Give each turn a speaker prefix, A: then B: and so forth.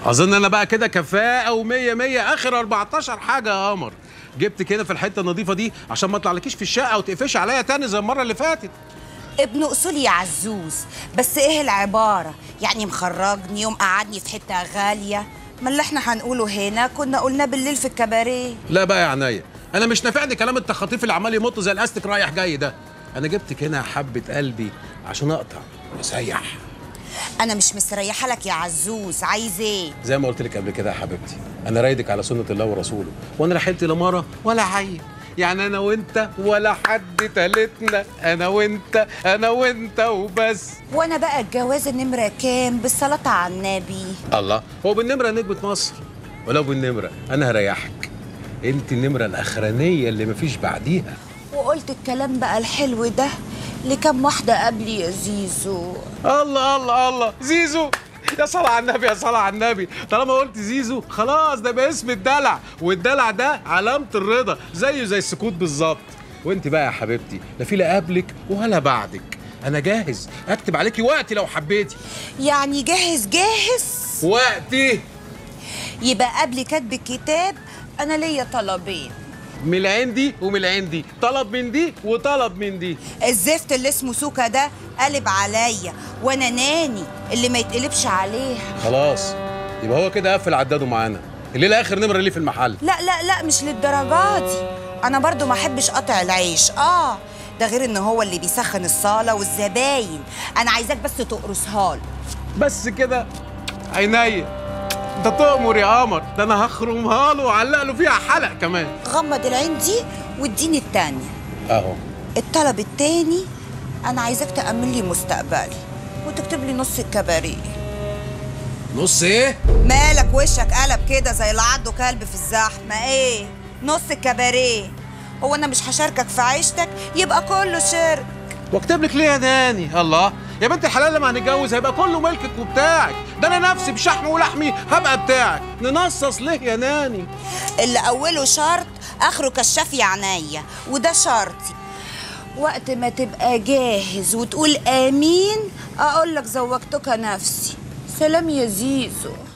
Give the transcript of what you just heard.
A: اظن انا بقى كده كفاءه ومية مية اخر 14 حاجه يا قمر جبت كده في الحته النظيفه دي عشان ما اطلعلكيش في الشقه وتقفش عليا تاني زي المره اللي فاتت
B: ابن اصول يا عزوز بس ايه العباره يعني مخرجني ومقعدني في حته غاليه ما اللي احنا هنقوله هنا كنا قلنا بالليل في الكباريه
A: لا بقى يا عناية انا مش نافعني كلام التخاطيف اللي عمال يمط زي الاستك رايح جاي ده انا جبتك هنا حبه قلبي عشان اقطع واسيح
B: انا مش مستريحه لك يا عزوز عايز ايه
A: زي ما قلت لك قبل كده يا حبيبتي انا رايدك على سنه الله ورسوله وانا لا حيلتي لا مره ولا عيل يعني انا وانت ولا حد تالتنا انا وانت انا وانت وبس
B: وانا بقى الجواز النمره كام بالصلاه على النبي
A: الله هو بالنمره نجمه مصر ولو بالنمره انا هريحك انت النمره الاخرانيه اللي مفيش بعديها
B: وقلت الكلام بقى الحلو ده لكم واحده قبلي يا زيزو
A: الله الله الله زيزو يا صلاة على النبي يا صلاة على النبي طالما قلت زيزو خلاص ده بقى اسم الدلع والدلع ده علامة الرضا زيه زي السكوت بالظبط وانت بقى يا حبيبتي لا في لا قبلك ولا بعدك انا جاهز اكتب عليكي وقتي لو حبيتي
B: يعني جاهز جاهز
A: وقتي
B: يبقى قبل كتب الكتاب انا ليا طلبين
A: من العين دي ومن العين دي طلب من دي وطلب من دي
B: الزفت اللي اسمه سوكا ده قلب عليا وانا ناني اللي ما يتقلبش عليها
A: خلاص يبقى هو كده قفل عداده معانا الليله اخر نمره ليه في المحل
B: لا لا لا مش للدرجه دي انا برضو ما احبش قطع العيش اه ده غير ان هو اللي بيسخن الصاله والزباين انا عايزاك بس تقرصها له
A: بس كده عينيا انت تؤمر يا قمر ده انا هخرمها له واعلق له فيها حلق كمان
B: غمض العين دي واديني التانية
A: اهو
B: الطلب التاني انا عايزاك تأمن لي مستقبلي وتكتب لي نص الكباريه
A: نص ايه
B: مالك وشك قلب كده زي اللي عنده كلب في الزحمه ايه نص الكباريه هو انا مش هشاركك في عيشتك يبقى كله شرك
A: واكتب لك ليه يا ناني الله يا بنت الحلال لما هنتجوز هيبقى كله ملكك وبتاعك ده انا نفسي بشحمي ولحمي هبقى بتاعك ننصص ليه يا ناني
B: اللي اوله شرط اخره كشاف يا عينيا وده شرطي وقت ما تبقى جاهز وتقول امين اقول لك زوجتك نفسي سلام يا زيزو